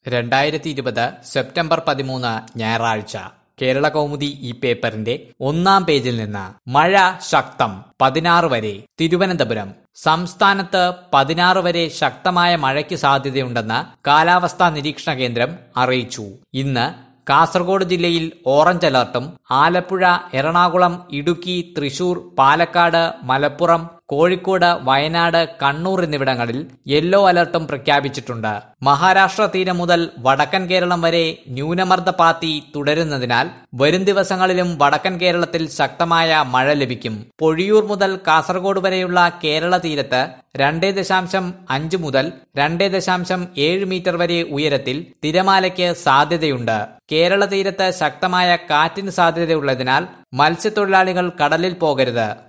രണ്ടായിരത്തി ഇരുപത് സെപ്റ്റംബർ പതിമൂന്ന് ഞായറാഴ്ച കേരള കൗമുദി ഈ പേപ്പറിന്റെ ഒന്നാം പേജിൽ നിന്ന് മഴ ശക്തം പതിനാറ് വരെ തിരുവനന്തപുരം സംസ്ഥാനത്ത് പതിനാറ് വരെ ശക്തമായ മഴയ്ക്ക് സാധ്യതയുണ്ടെന്ന് കാലാവസ്ഥാ നിരീക്ഷണ കേന്ദ്രം അറിയിച്ചു ഇന്ന് കാസർഗോഡ് ജില്ലയിൽ ഓറഞ്ച് അലർട്ടും ആലപ്പുഴ എറണാകുളം ഇടുക്കി തൃശൂർ പാലക്കാട് മലപ്പുറം കോഴിക്കോട് വയനാട് കണ്ണൂർ എന്നിവിടങ്ങളിൽ യെല്ലോ അലർട്ടും പ്രഖ്യാപിച്ചിട്ടുണ്ട് മഹാരാഷ്ട്ര തീരം മുതൽ വടക്കൻ കേരളം വരെ ന്യൂനമർദ്ദ പാത്തി തുടരുന്നതിനാൽ വരും ദിവസങ്ങളിലും വടക്കൻ കേരളത്തിൽ ശക്തമായ മഴ ലഭിക്കും പൊഴിയൂർ മുതൽ കാസർഗോഡ് വരെയുള്ള കേരള തീരത്ത് രണ്ടേ ദശാംശം അഞ്ച് മുതൽ രണ്ടേ ദശാംശം ഏഴ് മീറ്റർ വരെ ഉയരത്തിൽ തിരമാലയ്ക്ക് സാധ്യതയുണ്ട് കേരള തീരത്ത് ശക്തമായ കാറ്റിന് സാധ്യതയുള്ളതിനാൽ മത്സ്യത്തൊഴിലാളികൾ കടലിൽ പോകരുത്